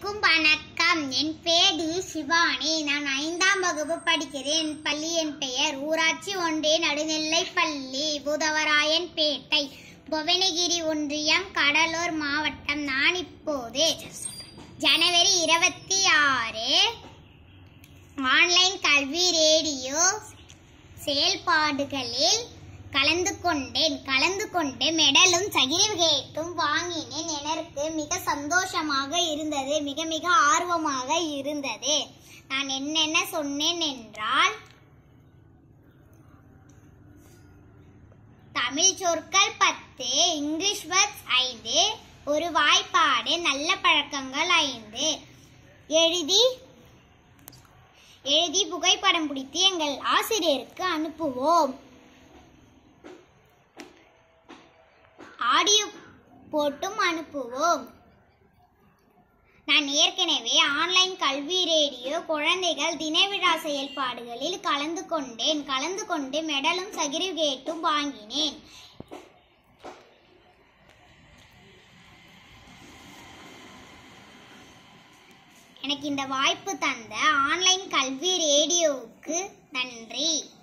அனைவருக்கும் வணக்கம் என் பேர் டி சிவானி நான் ஐந்தாம் வகுப்பு படிக்கிறேன் பள்ளி என் பெயர் ஊராட்சி ஒன்றிய நடுநிலை பள்ளி புதவராயன் பேட்டை புவனகிரி ஒன்றியம் கடலூர் மாவட்டம் நான் இப்போது ஜனவரி இருபத்தி ஆறு ஆன்லைன் கல்வி ரேடியோ செயல்பாடுகளில் கலந்து கொண்டேன் கலந்து கொண்டு மெடலும் சர்டிபிகேட்டும் வாங்கினேன் எனக்கு மிக சந்தோஷமாக இருந்தது மிக மிக ஆர்வமாக இருந்தது நான் என்னென்ன சொன்னேன் என்றால் தமிழ் சொற்கள் பத்து இங்கிலீஷ் வேர்ட்ஸ் ஐந்து ஒரு வாய்ப்பாடு நல்ல பழக்கங்கள் ஐந்து எழுதி எழுதி புகைப்படம் பிடித்து எங்கள் ஆசிரியருக்கு அனுப்புவோம் ஆடியோ போட்டும் அனுப்புவோம் நான் ஏற்கனவே ஆன்லைன் கல்வி ரேடியோ குழந்தைகள் தினவிழா செயல்பாடுகளில் கலந்து கொண்டேன் கலந்து கொண்டு மெடலும் சர்டிபிகேட்டும் வாங்கினேன் எனக்கு இந்த வாய்ப்பு தந்த ஆன்லைன் கல்வி ரேடியோவுக்கு நன்றி